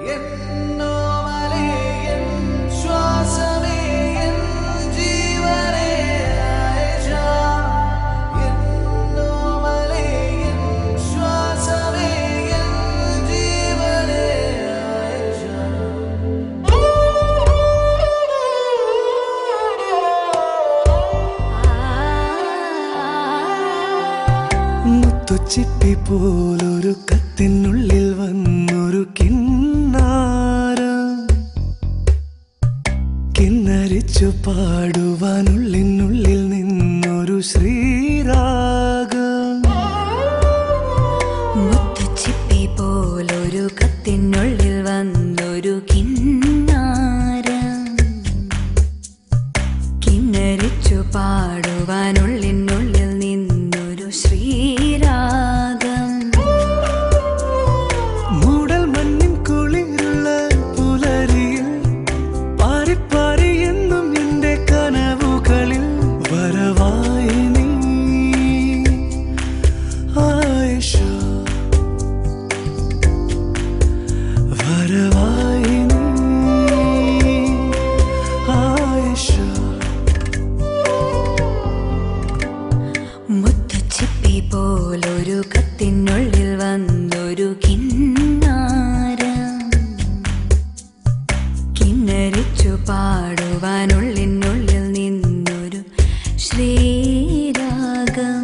എന്നോമലേ എൻ ശ്വാസമേ എൻ ജീവനേ ആയിഷ എന്നോമലേ എൻ ശ്വാസമേ എൻ ജീവനേ ആയിഷ മുത്തുച്ചിപ്പി പോലൊരു കത്തിനുള്ളിൽ വന്നൊരു കിന്നാരം കിന്നരിച്ചു പാടുവാനുള്ളിനുള്ളിൽ നിന്നൊരു ശ്രീരാഗം മുത്തുച്ചിപ്പി പോലൊരു കത്തിനുള്ളിൽ വന്നൊരു കിന്നാരം കിന്നരിച്ചു പാടുവാനുള്ളിനുള്ളിൽ നിന്നൊരു ശ്രീരാഗം മൂടൽ മഞ്ഞിൻ കുളിരുള്ള പുലരിയിൽ പാറിപ്പാറി എന്നും എന്റെ കനവുകളിൽ വരവായി നീ ആയിഷ വരവായി നീ ആയിഷ മുത്തുച്ചിപ്പി പോലൊരു കത്തിനുള്ളിൽ വന്നൊരു കിന്നാരം കിന്നരിച്ചു പാടുവാനുള്ളിനുള്ളിൽ നിന്നൊരു ശ്രീരാഗം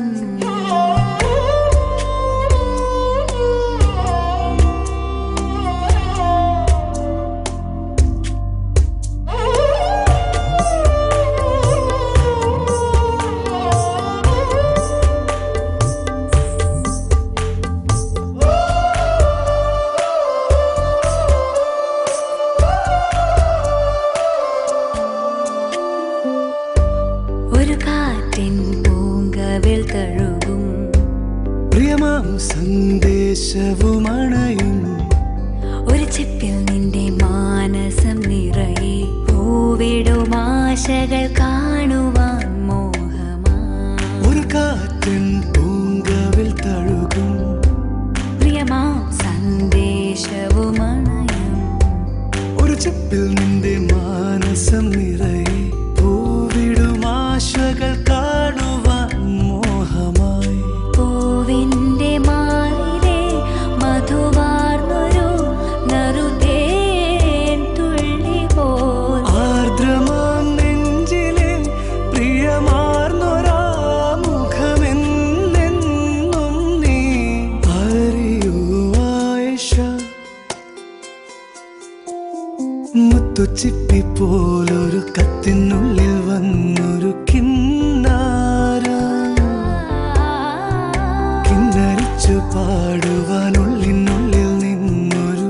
ഒരു കാറ്റിൻ പൂങ്കവിൽ തഴുകും പ്രിയമാം സന്ദേശവുമണയും ഒരു ചെപ്പിൽ നിന്റെ മാനസം നിറയെ പൂവിടും ആശകൾ കാണുവാൻ മോഹമാ ഒരു കാറ്റൻ പൂങ്കവിൽ തഴുകും പ്രിയമാം സന്ദേശവുമണയും ഒരു ചെപ്പിൽ നിന്റെ മാനസം നിറയെ പൂവിടും ആശകൾ കാണുവാൻ മോഹമായി പൂവിന്റെ മാറിലെ മധുവാർന്നൊരു നറുതേൻ തുള്ളി പോൽ ആർദ്രമാം നെഞ്ചിലെ പ്രിയമാർന്നൊരാ മുഖമെന്നെന്നും നീ അറിയൂ ആയിഷ മുത്തുച്ചിപ്പി പോലൊരു കത്തിനുള്ളിൽ വന്നൊരു കിന്നാരം കിന്നരിച്ചു പാടുവാനുള്ളിനുള്ളിൽ നിന്നൊരു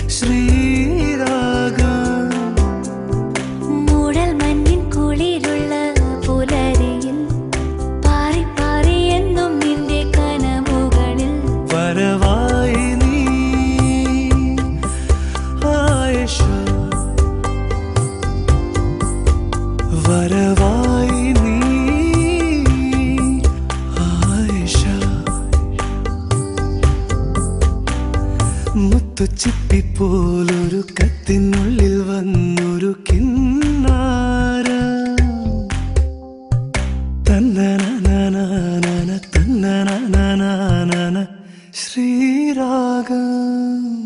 ശ്രീരാഗം മൂടൽ മഞ്ഞിൻ കുളിരുള്ള പുലരിയിൽ പാറി പാറി എന്നും നിന്റെ കനവുകളിൽ വരവായി നീ ആയിഷ വരവായി നീ ആയിഷ മുത്തുച്ചിപ്പി പോലൊരു കത്തിനുള്ളിൽ വന്നൊരു കിന്നാരം തന്നനനനനന തന്നനനനന ശ്രീരാഗം